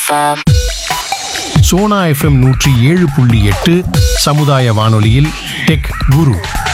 FM. Sona FM நூற்றி ஏழு புள்ளி எட்டு சமுதாய வானொலியில் டெக் குரு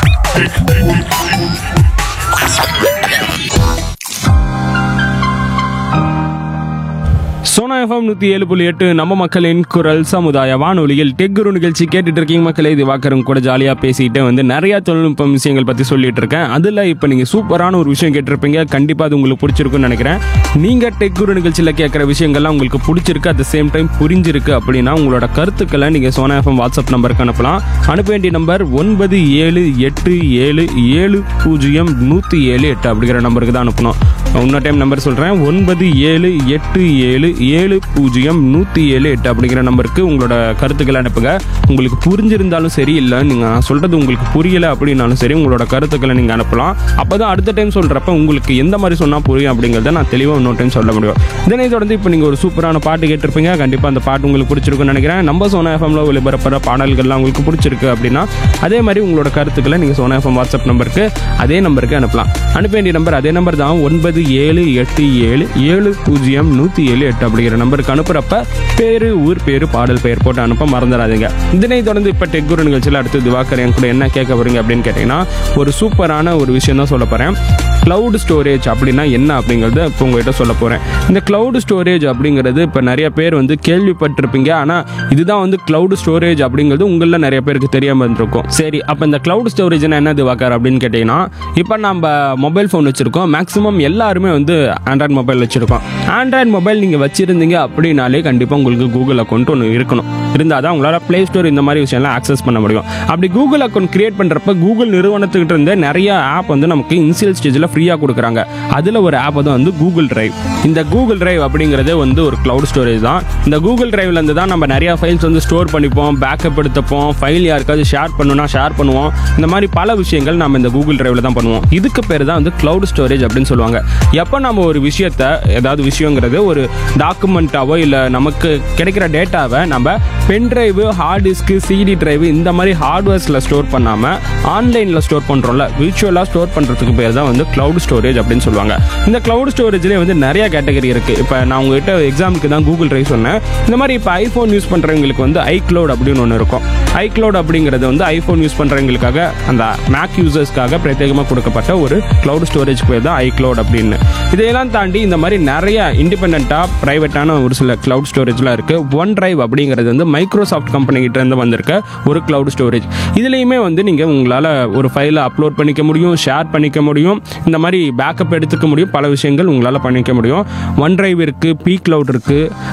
சோனா எஃப்எம் நூற்றி ஏழு புள்ளி எட்டு நம்ம மக்களின் குரல் சமுதாய வானொலியில் டெக்குரு நிகழ்ச்சி கேட்டுட்டு இருக்கீங்க மக்களே இது வாக்கரும் கூட ஜாலியாக பேசிட்டு வந்து நிறைய தொழில்நுட்பம் விஷயங்கள் பற்றி சொல்லிட்டு இருக்கேன் அதில் இப்போ நீங்கள் சூப்பரான ஒரு விஷயம் கேட்டிருப்பீங்க கண்டிப்பாக அது உங்களுக்கு பிடிச்சிருக்குன்னு நினைக்கிறேன் நீங்கள் டெக்குரு நிகழ்ச்சியில் கேட்குற விஷயங்கள்லாம் உங்களுக்கு பிடிச்சிருக்கு அட் த சேம் டைம் புரிஞ்சிருக்கு அப்படின்னா உங்களோட கருத்துக்களை நீங்கள் சோனா எஃப்எம் வாட்ஸ்அப் நம்பருக்கு அனுப்பலாம் அனுப்ப வேண்டிய நம்பர் ஒன்பது ஏழு எட்டு ஏழு ஏழு பூஜ்ஜியம் நூற்றி ஏழு எட்டு அப்படிங்கிற நம்பருக்கு தான் அனுப்பணும் இன்னொரு டைம் நம்பர் சொல்கிறேன் ஒன்பது ஏழு எட்டு ஏழு ஏழு பூஜ்ஜியம் நூற்றி ஏழு எட்டு அப்படிங்கிற நம்பருக்கு உங்களோட கருத்துக்களை அனுப்புங்க உங்களுக்கு புரிஞ்சிருந்தாலும் சரி இல்லை நீங்கள் நான் சொல்கிறது உங்களுக்கு புரியலை அப்படின்னாலும் சரி உங்களோட கருத்துக்களை நீங்கள் அனுப்பலாம் அப்போ தான் அடுத்த டைம் சொல்கிறப்ப உங்களுக்கு எந்த மாதிரி சொன்னால் புரியும் அப்படிங்கிறத நான் தெளிவாக இன்னொரு டைம் சொல்ல முடியும் இதனை தொடர்ந்து இப்போ நீங்கள் ஒரு சூப்பரான பாட்டு கேட்டிருப்பீங்க கண்டிப்பாக அந்த பாட்டு உங்களுக்கு பிடிச்சிருக்குன்னு நினைக்கிறேன் நம்ம சோனா எஃப்எம்ல ஒளிபரப்புற பாடல்கள்லாம் உங்களுக்கு பிடிச்சிருக்கு அப்படின்னா அதே மாதிரி உங்களோட கருத்துக்களை நீங்கள் சோனா எஃப்எம் வாட்ஸ்அப் நம்பருக்கு அதே நம்பருக்கு அனுப்பலாம் அனுப்ப வேண்டிய நம்பர் அதே நம்பர் தான் ஒன்பது ஏழு எட்டு ஏழு ஏழு பூஜ்ஜியம் நூற்றி ஏழு எட்டு அப்படிங்கிற நம்பருக்கு அனுப்புகிறப்ப பேரு ஊர் பேரு பாடல் பெயர் போட்டு அனுப்ப மறந்துடாதீங்க இதனை தொடர்ந்து இப்போ டெக்குரு நிகழ்ச்சியில் அடுத்து திவாகர் என் கூட என்ன கேட்க போறீங்க அப்படின்னு கேட்டிங்கன்னா ஒரு சூப்பரான ஒரு விஷயம் தான் சொல்ல போகிறேன் க்ளவுட் ஸ்டோரேஜ் அப்படின்னா என்ன அப்படிங்கிறத இப்போ உங்ககிட்ட சொல்ல போகிறேன் இந்த க்ளவுட் ஸ்டோரேஜ் அப்படிங்கிறது இப்போ நிறைய பேர் வந்து கேள்விப்பட்டிருப்பீங்க ஆனால் இதுதான் வந்து க்ளவுட் ஸ்டோரேஜ் அப்படிங்கிறது உங்களில் நிறைய பேருக்கு தெரியாமல் இருந்திருக்கும் சரி அப்போ இந்த க்ளவுட் ஸ்டோரேஜ்னா என்ன திவாகர் அப்படின்னு கேட்டிங்கன்னா இப்போ நம்ம மொபைல் ஃபோன் வச்சுருக்கோம் மேக்ஸிமம் எல்லாருமே வந்து ஆண்ட்ராய்ட் மொபைல் வச்சுருக்கோம் ஆண்ட்ராய்ட் மொபைல் நீங்கள் வச்சுருந்தீங்க அப்படின்னாலே கண்டிப்பாக உங்களுக்கு கூகுள் அக்கௌண்ட் ஒன்று இருக்கணும் இருந்தால் தான் உங்களால் ப்ளே ஸ்டோர் இந்த மாதிரி விஷயம்லாம் ஆக்சஸ் பண்ண முடியும் அப்படி கூகுள் அக்கௌண்ட் கிரியேட் பண்ணுறப்ப கூகுள் நிறுவனத்துக்கிட்ட இருந்து நிறைய ஆப் வந்து நமக்கு இனிஷியல் ஸ்டேஜில் ஃப்ரீயாக கொடுக்குறாங்க அதில் ஒரு ஆப் தான் வந்து கூகுள் டிரைவ் இந்த கூகுள் டிரைவ் அப்படிங்கிறது வந்து ஒரு க்ளவுட் ஸ்டோரேஜ் தான் இந்த கூகுள் டிரைவ்லேருந்து தான் நம்ம நிறைய ஃபைல்ஸ் வந்து ஸ்டோர் பண்ணிப்போம் பேக்கப் எடுத்துப்போம் ஃபைல் யாருக்காவது ஷேர் பண்ணணும்னா ஷேர் பண்ணுவோம் இந்த மாதிரி பல விஷயங்கள் நம்ம இந்த கூகுள் டிரைவில் தான் பண்ணுவோம் இதுக்கு பேர் தான் வந்து க்ளவுட் ஸ்டோரேஜ் அப்படின்னு சொல்லுவாங்க எப்போ நம்ம ஒரு விஷயத்த ஏதாவது விஷயங்கிறது ஒரு டாக்குமெண்ட்டாவோ இல்லை நமக்கு கிடைக்கிற டேட்டாவை நம்ம pen drive hard disk CD drive இந்த மாதிரி ஹார்ட்வேர்ஸில் ஸ்டோர் பண்ணாமல் ஆன்லைனில் ஸ்டோர் பண்ணுறோம்ல விர்ச்சுவலாக ஸ்டோர் பண்ணுறதுக்கு பேர் தான் வந்து க்ளவுட் ஸ்டோரேஜ் அப்படின்னு சொல்லுவாங்க இந்த க்ளவுட் ஸ்டோரேஜ்லேயே வந்து நிறைய கேட்டகரி இருக்குது இப்போ நான் உங்ககிட்ட எக்ஸாமுக்கு தான் கூகுள் டிரைவ் சொன்னேன் இந்த மாதிரி இப்போ ஐஃபோன் யூஸ் பண்ணுறவங்களுக்கு வந்து ஐக்ளவுட் அப்படின்னு ஒன்று இருக்கும் ஐக்ளவுட் அப்படிங்கிறது வந்து ஐஃபோன் யூஸ் பண்ணுறவங்களுக்காக அந்த மேக் யூசர்ஸ்க்காக பிரத்யேகமாக கொடுக்கப்பட்ட ஒரு க்ளவுட் ஸ்டோரேஜ் பேர் தான் ஐக்ளவுட் அப்படின்னு இதையெல்லாம் தாண்டி இந்த மாதிரி நிறைய இண்டிபெண்ட்டாக ப்ரைவேட்டான ஒரு சில க்ளவுட் ஸ்டோரேஜ்லாம் இருக்குது ஒன் டிரைவ் அப்படிங்கிறது வந்து மைக்ரோசாஃப்ட் கம்பெனி கிட்ட இருந்து வந்திருக்க ஒரு க்ளவுட் ஸ்டோரேஜ் இதுலேயுமே வந்து நீங்கள் உங்களால் ஒரு ஃபைலை அப்லோட் பண்ணிக்க முடியும் ஷேர் பண்ணிக்க முடியும் இந்த மாதிரி பேக்கப் எடுத்துக்க முடியும் பல விஷயங்கள் உங்களால் பண்ணிக்க முடியும் ஒன் டிரைவ் இருக்குது பி க்ளவுட் இருக்குது